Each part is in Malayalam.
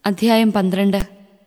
അധ്യായം പന്ത്രണ്ട്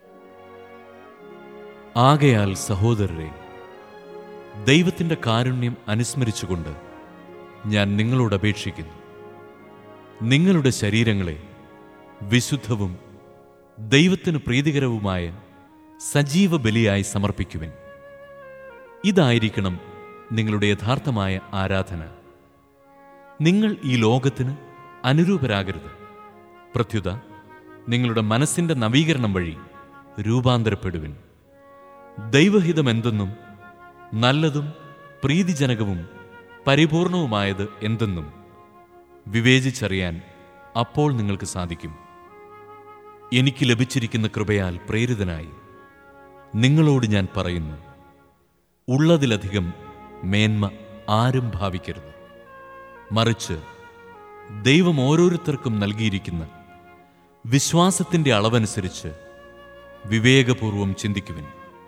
ആകയാൽ സഹോദരരെ ദൈവത്തിൻ്റെ കാരുണ്യം അനുസ്മരിച്ചുകൊണ്ട് ഞാൻ നിങ്ങളോട് അപേക്ഷിക്കുന്നു നിങ്ങളുടെ ശരീരങ്ങളെ വിശുദ്ധവും ദൈവത്തിന് പ്രീതികരവുമായ സജീവ ബലിയായി സമർപ്പിക്കുവിൻ ഇതായിരിക്കണം നിങ്ങളുടെ യഥാർത്ഥമായ ആരാധന നിങ്ങൾ ഈ ലോകത്തിന് അനുരൂപരാകരുത് പ്രത്യുത നിങ്ങളുടെ മനസ്സിന്റെ നവീകരണം വഴി രൂപാന്തരപ്പെടുവിൻ ദൈവഹിതം എന്തെന്നും നല്ലതും പ്രീതിജനകവും പരിപൂർണവുമായത് എന്തെന്നും വിവേചിച്ചറിയാൻ അപ്പോൾ നിങ്ങൾക്ക് സാധിക്കും എനിക്ക് ലഭിച്ചിരിക്കുന്ന കൃപയാൽ പ്രേരിതനായി നിങ്ങളോട് ഞാൻ പറയുന്നു ഉള്ളതിലധികം മേന്മ ആരും ഭാവിക്കരുത് മറിച്ച് ദൈവം ഓരോരുത്തർക്കും നൽകിയിരിക്കുന്ന വിശ്വാസത്തിന്റെ അളവനുസരിച്ച് വിവേകപൂർവം ചിന്തിക്കുവിൻ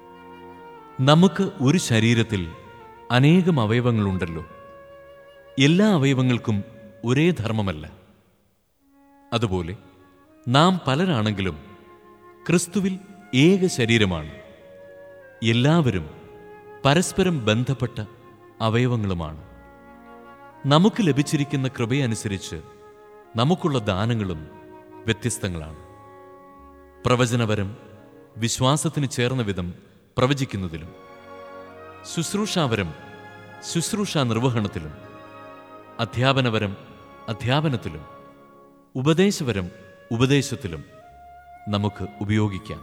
നമുക്ക് ഒരു ശരീരത്തിൽ അനേകം അവയവങ്ങളുണ്ടല്ലോ എല്ലാ അവയവങ്ങൾക്കും ഒരേ ധർമ്മമല്ല അതുപോലെ നാം പലരാണെങ്കിലും ക്രിസ്തുവിൽ ഏക ശരീരമാണ് എല്ലാവരും പരസ്പരം ബന്ധപ്പെട്ട അവയവങ്ങളുമാണ് നമുക്ക് ലഭിച്ചിരിക്കുന്ന കൃപയനുസരിച്ച് നമുക്കുള്ള ദാനങ്ങളും വ്യത്യസ്തങ്ങളാണ് പ്രവചനപരം വിശ്വാസത്തിന് ചേർന്ന വിധം പ്രവചിക്കുന്നതിലും ശുശ്രൂഷാവരം ശുശ്രൂഷ നിർവഹണത്തിലും അധ്യാപനപരം അധ്യാപനത്തിലും ഉപദേശപരം ഉപദേശത്തിലും നമുക്ക് ഉപയോഗിക്കാം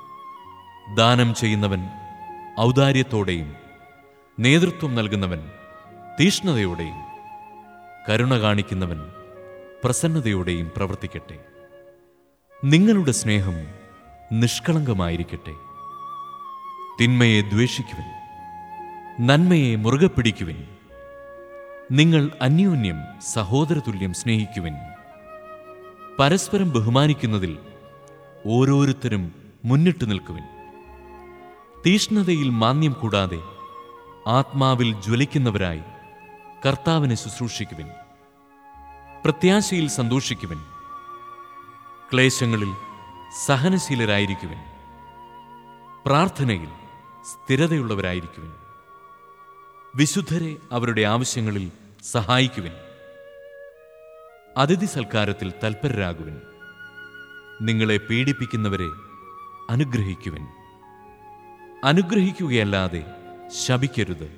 ദാനം ചെയ്യുന്നവൻ ഔദാര്യത്തോടെയും നേതൃത്വം നൽകുന്നവൻ തീഷ്ണതയോടെയും കരുണ കാണിക്കുന്നവൻ പ്രസന്നതയോടെയും പ്രവർത്തിക്കട്ടെ നിങ്ങളുടെ സ്നേഹം നിഷ്കളങ്കമായിരിക്കട്ടെ തിന്മയെ ദ്വേഷിക്കുവിൻ നന്മയെ മുറുകെ പിടിക്കുവിൻ നിങ്ങൾ അന്യോന്യം സഹോദരതുല്യം സ്നേഹിക്കുവിൻ പരസ്പരം ബഹുമാനിക്കുന്നതിൽ ഓരോരുത്തരും മുന്നിട്ട് നിൽക്കുവിൻ തീഷ്ണതയിൽ മാന്യം കൂടാതെ ആത്മാവിൽ ജ്വലിക്കുന്നവരായി കർത്താവിനെ ശുശ്രൂഷിക്കുവിൻ പ്രത്യാശയിൽ സന്തോഷിക്കുവിൻ ക്ലേശങ്ങളിൽ സഹനശീലരായിരിക്കുവിൻ പ്രാർത്ഥനയിൽ സ്ഥിരതയുള്ളവരായിരിക്കുവിൻ വിശുദ്ധരെ അവരുടെ ആവശ്യങ്ങളിൽ സഹായിക്കുവിൻ അതിഥി സൽക്കാരത്തിൽ തൽപരരാകുവിൻ നിങ്ങളെ പീഡിപ്പിക്കുന്നവരെ അനുഗ്രഹിക്കുവിൻ അനുഗ്രഹിക്കുകയല്ലാതെ ശപിക്കരുത്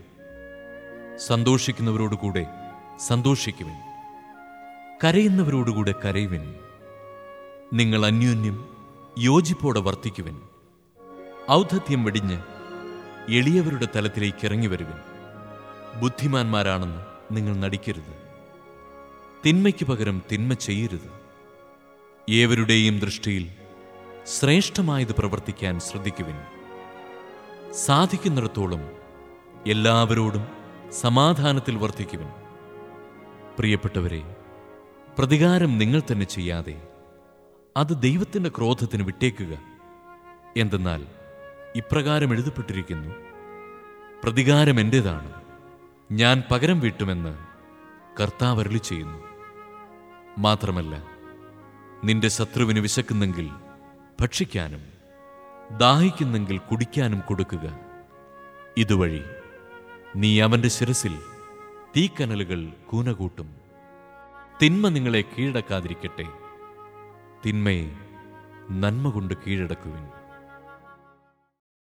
സന്തോഷിക്കുന്നവരോടുകൂടെ സന്തോഷിക്കുവിൻ കരയുന്നവരോടുകൂടെ കരയുവിൻ നിങ്ങൾ അന്യോന്യം യോജിപ്പോടെ വർത്തിക്കുവിൻ ഔദ്ധത്യം വെടിഞ്ഞ് എളിയവരുടെ തലത്തിലേക്ക് ഇറങ്ങി വരുവിൻ ബുദ്ധിമാന്മാരാണെന്ന് നിങ്ങൾ നടിക്കരുത് തിന്മയ്ക്ക് പകരം തിന്മ ചെയ്യരുത് ഏവരുടെയും ദൃഷ്ടിയിൽ ശ്രേഷ്ഠമായത് പ്രവർത്തിക്കാൻ ശ്രദ്ധിക്കുവിൻ സാധിക്കുന്നിടത്തോളം എല്ലാവരോടും സമാധാനത്തിൽ വർദ്ധിക്കുവിൻ പ്രിയപ്പെട്ടവരെ പ്രതികാരം നിങ്ങൾ തന്നെ ചെയ്യാതെ അത് ദൈവത്തിൻ്റെ ക്രോധത്തിന് വിട്ടേക്കുക എന്തെന്നാൽ ഇപ്രകാരം എഴുതപ്പെട്ടിരിക്കുന്നു പ്രതികാരം എൻ്റേതാണ് ഞാൻ പകരം വീട്ടുമെന്ന് കർത്താവ് അരുളി ചെയ്യുന്നു മാത്രമല്ല നിന്റെ ശത്രുവിന് വിശക്കുന്നെങ്കിൽ ഭക്ഷിക്കാനും ദാഹിക്കുന്നെങ്കിൽ കുടിക്കാനും കൊടുക്കുക ഇതുവഴി നീ അവന്റെ ശിരസിൽ തീക്കനലുകൾ കൂനകൂട്ടും തിന്മ നിങ്ങളെ കീഴടക്കാതിരിക്കട്ടെ തിന്മയെ നന്മ കൊണ്ട് കീഴടക്കുവിൻ